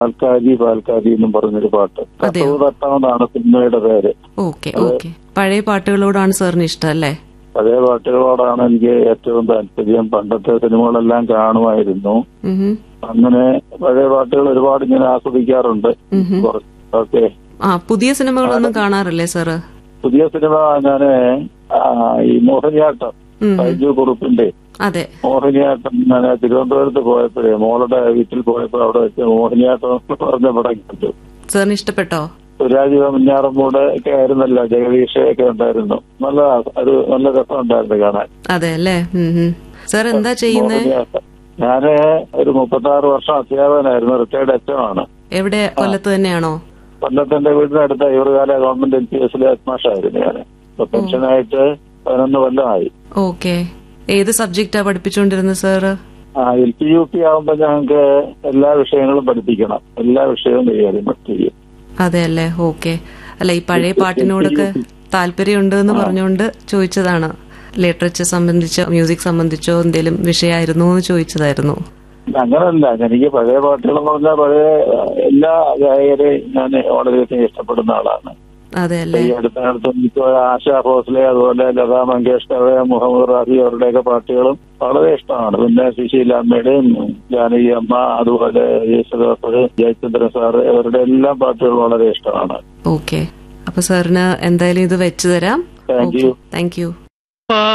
പാൽക്കാരി പാൽക്കാരി എന്നും പറഞ്ഞൊരു പാട്ട് അതെയോ? തട്ടവ് തട്ടാമെന്നാണ് സിനിമയുടെ പേര് ഓക്കെ ഓക്കെ പഴയ പാട്ടുകളോടാണ് സാറിന് ഇഷ്ടം അല്ലേ പഴയ പാട്ടുകളോടാണ് എനിക്ക് ഏറ്റവും താല്പര്യം പണ്ടത്തെ സിനിമകളെല്ലാം കാണുമായിരുന്നു ഉഹും. അങ്ങനെ പഴയ പാട്ടുകൾ ഒരുപാട് ഞാൻ ആസ്വദിക്കാറുണ്ട് ഉഹും. ഓക്കെ ആ പുതിയ സിനിമകളൊന്നും കാണാറില്ലേ സാറ് പുതിയ സിനിമ ഞാന് ആ, ഈ മോഹിനിയാട്ടം ഉം. ബൈജു കുറുപ്പിന്റെ അതെ മോഹിനിയാട്ടം ഞാൻ തിരുവനന്തപുരത്ത് പോയപ്പോഴേ മോളുടെ വീട്ടിൽ പോയപ്പോൾ അവിടെ വെച്ച് മോഹിനിയാട്ടം എന്ന് പറഞ്ഞ പടം കണ്ടു സാറിന് ഇഷ്ടപ്പെട്ടോ സുരാജ് മിഞ്ഞാറമ്മൂടെ ഒക്കെ ആയിരുന്നല്ലോ ജഗദീഷ് ഒക്കെ ഉണ്ടായിരുന്നു നല്ല ഒരു നല്ല രസം ഉണ്ടായിരുന്നു കാണാൻ അതെ അല്ലേ സാർ എന്താ ചെയ്യുന്നേ മോഹിനിയാട്ടം ഞാന് ഒരു മുപ്പത്തി ആറ് വർഷം അധ്യാപകനായിരുന്നു റിട്ടയർഡ് എച്ചമാണ് എവിടെ കൊല്ലത്ത് തന്നെയാണോ കൊല്ലത്തിന്റെ വീടിനടുത്ത ഇവർകാല ഗവൺമെന്റ് എൽ പി എസിലെ ഹെഡ്മാഷായിരുന്നു ഞാൻ ഇപ്പൊ പെൻഷനായിട്ട് പതിനൊന്ന് കൊല്ലമായി ഓക്കെ ഏത് സബ്ജക്റ്റാ പഠിപ്പിച്ചുകൊണ്ടിരുന്നത് സാറ് ആ എൽ പി യു പി ആകുമ്പോ ഞങ്ങൾക്ക് എല്ലാ വിഷയങ്ങളും പഠിപ്പിക്കണം എല്ലാ വിഷയവും കൈകാര്യം ചെയ്യും അതെ അല്ലേ ഓക്കെ അല്ല ഈ പഴയ പാട്ടിനോടൊക്കെ താല്പര്യമുണ്ട് എന്ന് പറഞ്ഞുകൊണ്ട് ചോദിച്ചതാണ് ലിറ്ററേച്ചർ സംബന്ധിച്ചോ മ്യൂസിക് സംബന്ധിച്ചോ എന്തെങ്കിലും വിഷയമായിരുന്നു എന്ന് ചോദിച്ചതായിരുന്നു അങ്ങനല്ല എനിക്ക് പഴയ പാട്ടുകളെന്ന് പറഞ്ഞാൽ പഴയ ആ, എല്ലാ ഗായകരെയും ഞാൻ വളരെയധികം ഇഷ്ടപ്പെടുന്ന ആളാണ് അതെ അല്ലേ ഈ അടുത്തടുത്ത് എനിക്ക് ആശാ ഭോസ്ലെ അതുപോലെ ലതാ മങ്കേഷ്കർ മുഹമ്മദ് റാഫി അവരുടെയൊക്കെ പാട്ടുകളും വളരെ ഇഷ്ടമാണ് പിന്നെ സുശീലാമ്മയുടെയും ജാനകി അമ്മ അതുപോലെ യേശുദാസ് ജയചന്ദ്രൻ സാറ് ഇവരുടെ എല്ലാ പാട്ടുകളും വളരെ ഇഷ്ടമാണ് ഓക്കെ അപ്പൊ സാറിന് എന്തായാലും ഇത് വെച്ചു തരാം താങ്ക് യു താങ്ക് യു